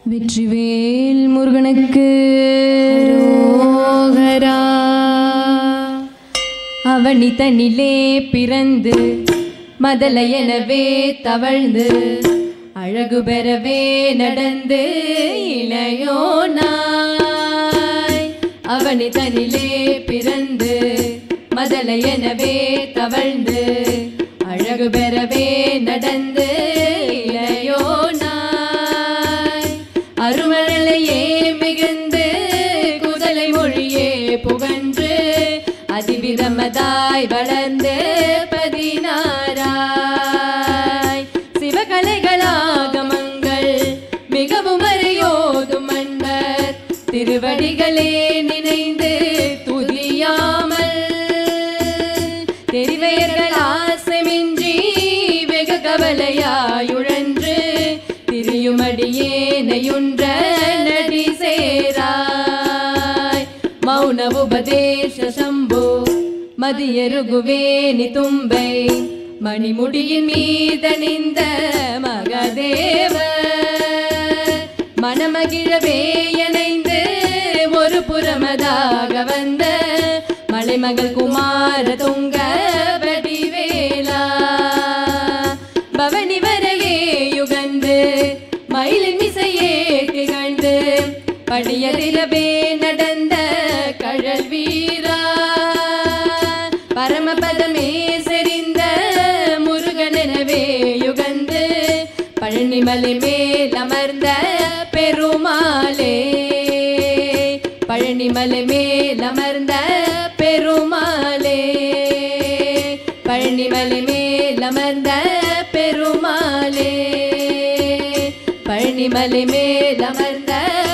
வெற்றிவேல் முருகனுக்கு ரோகரா அவனி தன்னிலே பிறந்து மதலை எனவே தவழ்ந்து அழகு பெறவே நடந்து இளையோனாய் அவனி தன்னிலே பிறந்து மதலை எனவே தவழ்ந்து அழகு பெறவே நடந்து இளையோனாய் அருமழையே மிகுந்து குதலை மொழியே புகன்று அதிவிரமதாய் வளர்ந்து பதினாராய் சிவகலைகளாகமங்கள் மிகவும் அறியோதும் மன்னர் திருவடிகளே நினைந்து துதியாமல் தெரிவையர்கள் ஆசைமின்றி வெகு கவலையாயுழன்று திரியுமடியேனையுன்ற நடி சேராய் மௌன உபதேச சம்பு மதியருகுவேணி தும்பை மணிமுடியின் மீதணிந்த மகதேவ மனமகிழவே இணைந்து ஒரு புறமதாக வந்த மலைமகள் குமார துங்க வடிவேலா பவனி வரையே யுகந்து மயிலின் மிசையே திகழ்ந்து படியதிரவே நடந்த கழல் வீரா பரமபதமே செறிந்த முருகனெனவே யுகந்து பழனிமலை மேல் அமர்ந்த பெருமாளே பழனிமலை மேல் அமர்ந்த பெருமாளே பழனிமலை மேல் அமர்ந்த பெருமாளே பழனிமலை மேல் அமர்ந்த